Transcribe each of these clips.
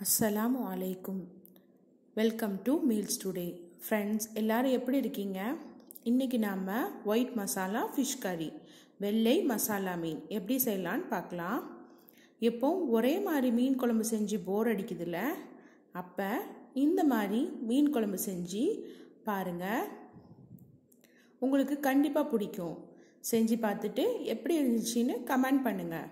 அஸ்ஸலாமு அலைக்கும் welcome to meals today friends எல்லாரும் எப்படி இருக்கீங்க இன்றைக்கி நாம் ஒயிட் மசாலா ஃபிஷ் கறி வெள்ளை மசாலா மீன் எப்படி செய்யலான்னு பார்க்கலாம் எப்போ ஒரே மாதிரி மீன் குழம்பு செஞ்சு போர் அடிக்குதுல்ல அப்போ இந்த மாதிரி மீன் குழம்பு செஞ்சு பாருங்கள் உங்களுக்கு கண்டிப்பாக பிடிக்கும் செஞ்சு பார்த்துட்டு எப்படி இருந்துச்சுன்னு கமெண்ட் பண்ணுங்கள்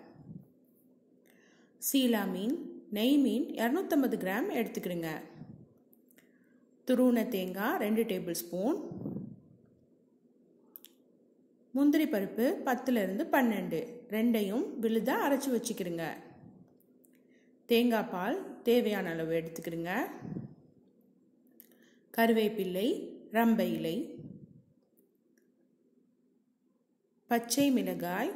சீலா மீன் நெய் மீன் இரநூத்தம்பது கிராம் எடுத்துக்கிடுங்க துருவன தேங்காய் ரெண்டு டேபிள் ஸ்பூன் முந்திரி பருப்பு பத்துலேருந்து பன்னெண்டு ரெண்டையும் விழுதாக அரைச்சி வச்சுக்கிடுங்க தேங்காய் பால் தேவையான அளவு எடுத்துக்கிடுங்க கருவேப்பிள்ளை ரம்பை இலை பச்சை மிளகாய்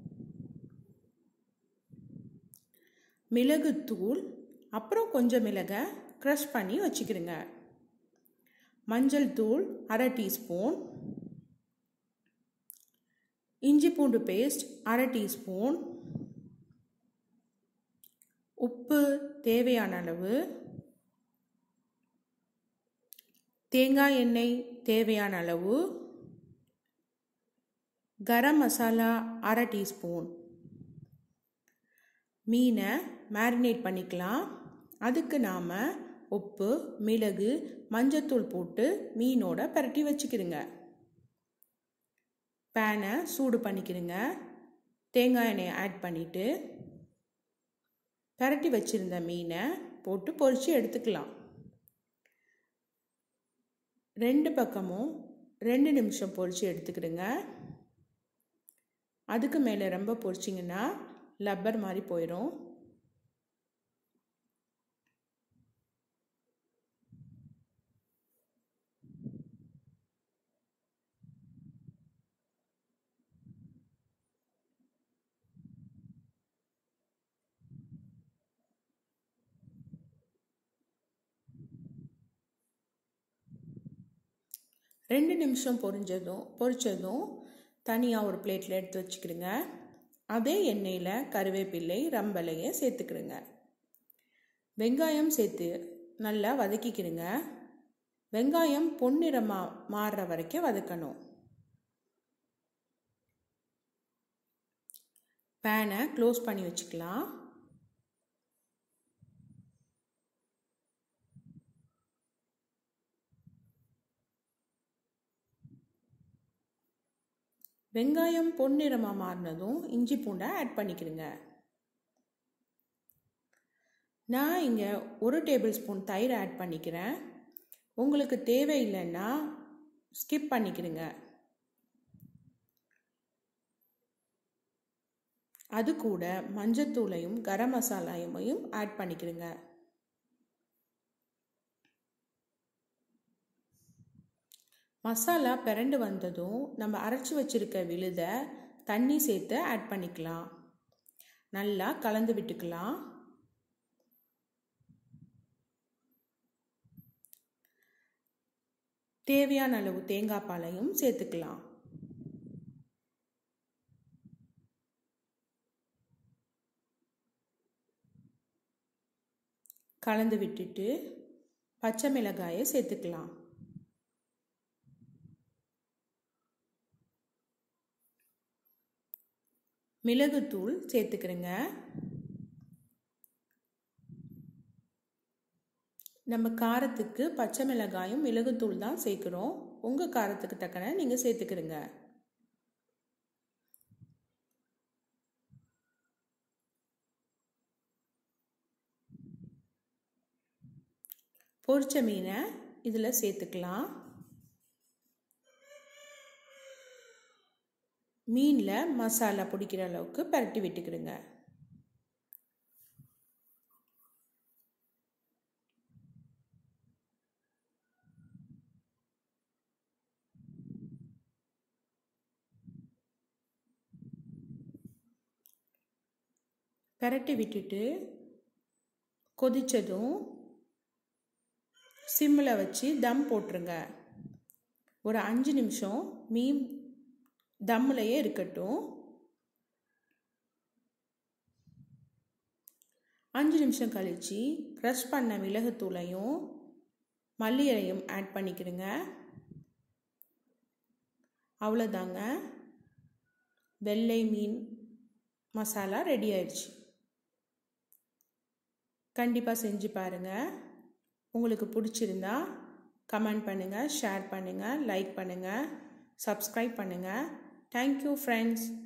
மிளகுத்தூள் அப்புறம் கொஞ்சம் மிளகை க்ரஷ் பண்ணி வச்சுக்கிடுங்க மஞ்சள் தூள் அரை டீஸ்பூன் இஞ்சி பூண்டு பேஸ்ட் அரை டீஸ்பூன் உப்பு தேவையான அளவு தேங்காய் எண்ணெய் தேவையான அளவு கரம் மசாலா அரை டீஸ்பூன் மீனை மேரினேட் பண்ணிக்கலாம் அதுக்கு நாம் உப்பு மிளகு மஞ்சத்தூள் போட்டு மீனோட பரட்டி வச்சுக்கிடுங்க பேனை சூடு பண்ணிக்கிடுங்க தேங்காய் எண்ணெயை ஆட் பண்ணிவிட்டு பரட்டி வச்சுருந்த மீனை போட்டு பொரித்து எடுத்துக்கலாம் ரெண்டு பக்கமும் ரெண்டு நிமிஷம் பொரித்து எடுத்துக்கிடுங்க அதுக்கு மேலே ரொம்ப பொரிச்சிங்கன்னா லப்பர் மாதிரி போயிடும் ரெண்டு நிமிஷம் பொரிஞ்சதும் பொரிச்சதும் தனியாக ஒரு பிளேட்டில் எடுத்து வச்சுக்கிடுங்க அதே எண்ணெயில் கருவேப்பிள்ளை ரம்பலையை சேர்த்துக்கிடுங்க வெங்காயம் சேர்த்து நல்லா வதக்கிக்கிடுங்க வெங்காயம் பொன்னிறமாக மாறுற வரைக்கும் வதக்கணும் பேனை க்ளோஸ் பண்ணி வச்சுக்கலாம் வெங்காயம் பொன்னிறமாக மாறினதும் இஞ்சி பூண்டை ஆட் பண்ணிக்கிடுங்க நான் இங்கே ஒரு டேபிள் ஸ்பூன் தயிர் ஆட் பண்ணிக்கிறேன் உங்களுக்கு தேவையில்லைன்னா ஸ்கிப் பண்ணிக்கிடுங்க அது கூட மஞ்சத்தூளையும் கரம் மசாலாவையும் ஆட் பண்ணிக்கிடுங்க மசாலா பிறண்டு வந்ததும் நம்ம அரைச்சி வச்சுருக்க விழுத தண்ணி சேர்த்து ஆட் பண்ணிக்கலாம் நல்லா கலந்து விட்டுக்கலாம் தேவையான அளவு தேங்காய் பாலையும் சேர்த்துக்கலாம் கலந்து விட்டுட்டு பச்சை மிளகாயை சேர்த்துக்கலாம் மிளகுத்தூள் சேர்த்துக்கிறேங்க நம்ம காரத்துக்கு பச்சை மிளகாயும் மிளகுத்தூள் தான் சேர்க்குறோம் உங்கள் காரத்துக்கு தக்கன நீங்கள் சேர்த்துக்கிறங்க பொரிச்ச மீனை இதில் சேர்த்துக்கலாம் மீனில் மசாலா பிடிக்கிற அளவுக்கு பரட்டி விட்டுக்கிடுங்க பரட்டி விட்டுட்டு கொதித்ததும் சிம்மில் வச்சு தம் போட்டுருங்க ஒரு அஞ்சு நிமிஷம் மீன் தம்முலையே இருக்கட்டும் அஞ்சு நிமிஷம் கழித்து க்ரஷ் பண்ண மிளகுத்தூளையும் மல்லி இலையும் ஆட் பண்ணிக்கிறேங்க அவ்வளோதாங்க வெள்ளை மீன் மசாலா ரெடி ஆயிடுச்சு கண்டிப்பாக செஞ்சு பாருங்கள் உங்களுக்கு பிடிச்சிருந்தா கமெண்ட் பண்ணுங்கள் ஷேர் பண்ணுங்கள் லைக் பண்ணுங்கள் சப்ஸ்கிரைப் பண்ணுங்கள் தேங்க்யூ ஃப்ரெண்ட்ஸ்